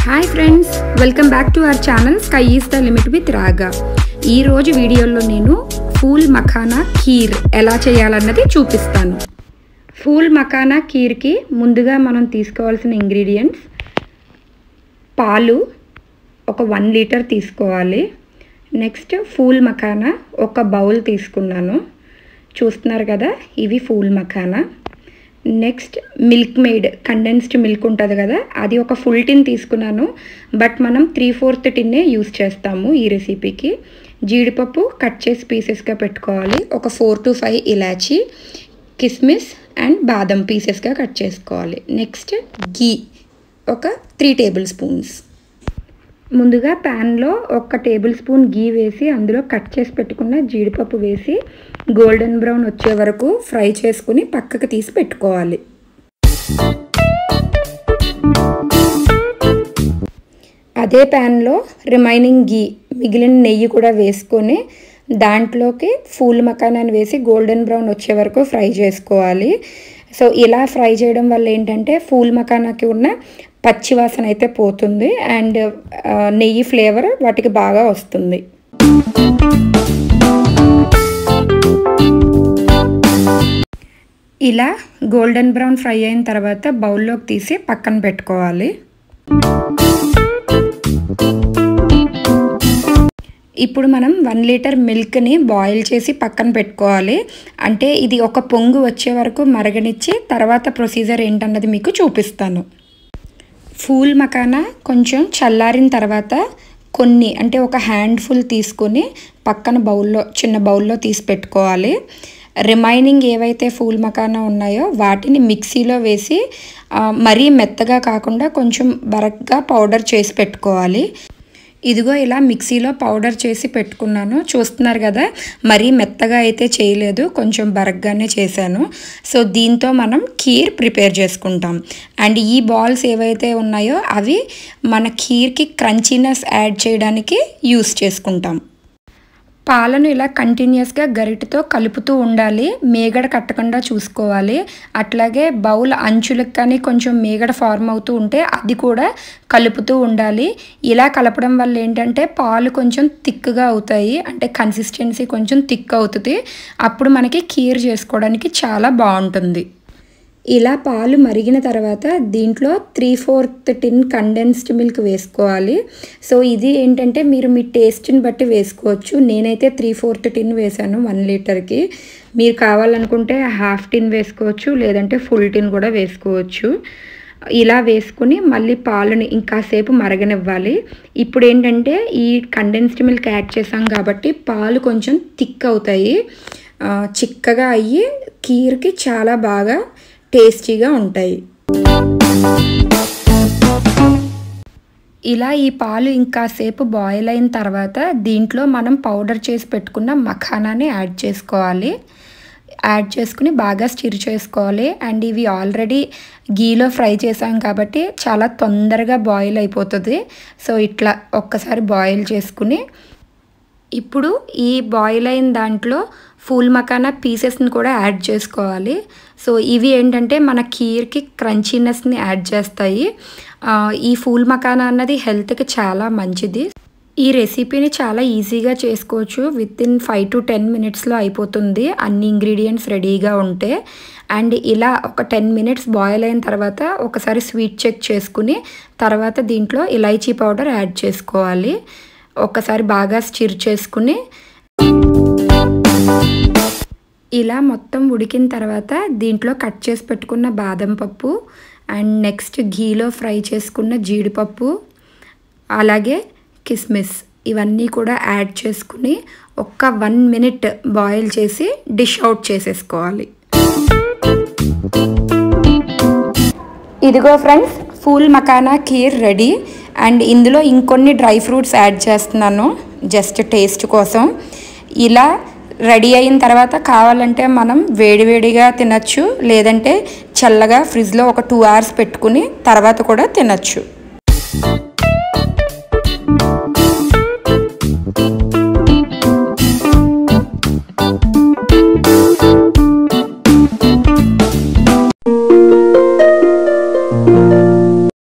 hi friends welcome back to our channel sky is the limit with Raga ఈ రోజు వీడియోలో నేను ఫూల్ మఖానా ఖీర్ ఎలా చేయాలన్నది చూపిస్తాను ఫూల్ మఖానా ఖీర్కి ముందుగా మనం తీసుకోవాల్సిన ఇంగ్రీడియంట్స్ పాలు ఒక వన్ లీటర్ తీసుకోవాలి నెక్స్ట్ ఫూల్ మఖానా ఒక బౌల్ తీసుకున్నాను చూస్తున్నారు కదా ఇవి phool makhana next Milkmaid condensed milk ఉంటుంది కదా అది ఒక ఫుల్ టిన్ తీసుకున్నాను బట్ మనం త్రీ ఫోర్త్ టిన్నే యూస్ చేస్తాము ఈ రెసిపీకి జీడిపప్పు కట్ చేసి పీసెస్గా పెట్టుకోవాలి ఒక ఫోర్ టు ఫైవ్ ఇలాచీ కిస్మిస్ అండ్ బాదం పీసెస్గా కట్ చేసుకోవాలి నెక్స్ట్ గీ ఒక త్రీ టేబుల్ స్పూన్స్ ముందుగా ప్యాన్లో ఒక టేబుల్ స్పూన్ గీ వేసి అందులో కట్ చేసి పెట్టుకున్న జీడిపప్పు వేసి గోల్డెన్ బ్రౌన్ వచ్చే వరకు ఫ్రై చేసుకుని పక్కకు తీసి పెట్టుకోవాలి అదే ప్యాన్లో రిమైనింగ్ గీ మిగిలిన నెయ్యి కూడా వేసుకొని దాంట్లోకి ఫూల్ మకానాన్ని వేసి గోల్డెన్ బ్రౌన్ వచ్చే వరకు ఫ్రై చేసుకోవాలి సో ఇలా ఫ్రై చేయడం వల్ల ఏంటంటే ఫూల్ మకానాకి ఉన్న పచ్చివాసన అయితే పోతుంది అండ్ నెయ్యి ఫ్లేవర్ వాటికి బాగా వస్తుంది ఇలా గోల్డెన్ బ్రౌన్ ఫ్రై అయిన తర్వాత బౌల్లోకి తీసి పక్కన పెట్టుకోవాలి ఇప్పుడు మనం వన్ లీటర్ మిల్క్ని బాయిల్ చేసి పక్కన పెట్టుకోవాలి అంటే ఇది ఒక పొంగు వచ్చే వరకు మరగనిచ్చి తర్వాత ప్రొసీజర్ ఏంటన్నది మీకు చూపిస్తాను ఫూల్ మకానా కొంచెం చల్లారిన తర్వాత కొన్ని అంటే ఒక హ్యాండ్ఫుల్ తీసుకొని పక్కన బౌల్లో చిన్న బౌల్లో తీసి పెట్టుకోవాలి రిమైనింగ్ ఏవైతే ఫూల్ మకానా ఉన్నాయో వాటిని మిక్సీలో వేసి మరీ మెత్తగా కాకుండా కొంచెం బరగ్గా పౌడర్ చేసి పెట్టుకోవాలి ఇదిగో ఇలా మిక్సీలో పౌడర్ చేసి పెట్టుకున్నాను చూస్తున్నారు కదా మరీ మెత్తగా అయితే చేయలేదు కొంచెం బరగ్గానే చేశాను సో దీంతో మనం ఖీర్ ప్రిపేర్ చేసుకుంటాం అండ్ ఈ బాల్స్ ఏవైతే ఉన్నాయో అవి మన ఖీర్కి క్రంచీనెస్ యాడ్ చేయడానికి యూస్ చేసుకుంటాం పాలను ఇలా కంటిన్యూస్గా గరిటతో కలుపుతూ ఉండాలి మేగడ కట్టకుండా చూసుకోవాలి అట్లాగే బౌల్ అంచులకు కానీ కొంచెం మేగడ ఫార్మ్ అవుతూ ఉంటే అది కూడా కలుపుతూ ఉండాలి ఇలా కలపడం వల్ల ఏంటంటే పాలు కొంచెం థిక్గా అవుతాయి అంటే కన్సిస్టెన్సీ కొంచెం థిక్ అవుతుంది అప్పుడు మనకి కీర్ చేసుకోవడానికి చాలా బాగుంటుంది ఇలా పాలు మరిగిన తర్వాత దీంట్లో three fourth tin condensed milk వేసుకోవాలి సో ఇది ఏంటంటే మీరు మీ టేస్ట్ని బట్టి వేసుకోవచ్చు నేనైతే త్రీ ఫోర్త్ టిన్ వేసాను వన్ లీటర్కి మీరు కావాలనుకుంటే హాఫ్ టిన్ వేసుకోవచ్చు లేదంటే ఫుల్ టిన్ కూడా వేసుకోవచ్చు ఇలా వేసుకుని మళ్ళీ పాలను ఇంకాసేపు మరగనివ్వాలి ఇప్పుడు ఏంటంటే ఈ కండెన్స్డ్ మిల్క్ యాడ్ చేసాం కాబట్టి పాలు కొంచెం థిక్ అవుతాయి చిక్కగా అయ్యి కీర్కి చాలా బాగా టేస్టీగా ఉంటాయి ఇలా ఈ పాలు ఇంకాసేపు బాయిల్ అయిన తర్వాత దీంట్లో మనం పౌడర్ చేసి పెట్టుకున్న మఖానాని యాడ్ చేసుకోవాలి యాడ్ చేసుకుని బాగా స్టిర్ చేసుకోవాలి అండ్ ఇవి ఆల్రెడీ గీలో ఫ్రై చేసాం కాబట్టి చాలా తొందరగా బాయిల్ అయిపోతుంది సో ఇట్లా ఒక్కసారి బాయిల్ చేసుకుని ఇప్పుడు ఈ బాయిల్ అయిన దాంట్లో ఫూల్ మకానా పీసెస్ని కూడా యాడ్ చేసుకోవాలి సో ఇవి ఏంటంటే మన కీర్కి క్రంచీనెస్ని యాడ్ చేస్తాయి ఈ ఫూల్ మకానా అన్నది హెల్త్కి చాలా మంచిది ఈ రెసిపీని చాలా ఈజీగా చేసుకోవచ్చు within five to ten మినిట్స్లో అయిపోతుంది అన్ని ఇంగ్రీడియంట్స్ రెడీగా ఉంటే అండ్ ఇలా ఒక టెన్ మినిట్స్ బాయిల్ అయిన తర్వాత ఒకసారి స్వీట్ చెక్ చేసుకుని తర్వాత దీంట్లో ఇలైచీ పౌడర్ యాడ్ చేసుకోవాలి ఒకసారి బాగా స్టిర్ చేసుకుని ఇలా మొత్తం ఉడికిన తర్వాత దీంట్లో కట్ చేసి పెట్టుకున్న బాదం పప్పు అండ్ నెక్స్ట్ ఘీలో ఫ్రై చేసుకున్న జీడిపప్పు అలాగే కిస్మిస్ ఇవన్నీ కూడా యాడ్ చేసుకుని ఒక్క వన్ మినిట్ బాయిల్ చేసి డిష్ అవుట్ చేసేసుకోవాలి ఇదిగో friends phool makhana kheer ready and ఇందులో ఇంకొన్ని డ్రై ఫ్రూట్స్ యాడ్ చేస్తున్నాను జస్ట్ టేస్ట్ కోసం ఇలా రెడీ అయిన తర్వాత కావాలంటే మనం వేడివేడిగా తినచ్చు లేదంటే చల్లగా ఫ్రిడ్జ్లో ఒక టూ అవర్స్ పెట్టుకుని తర్వాత కూడా తినచ్చు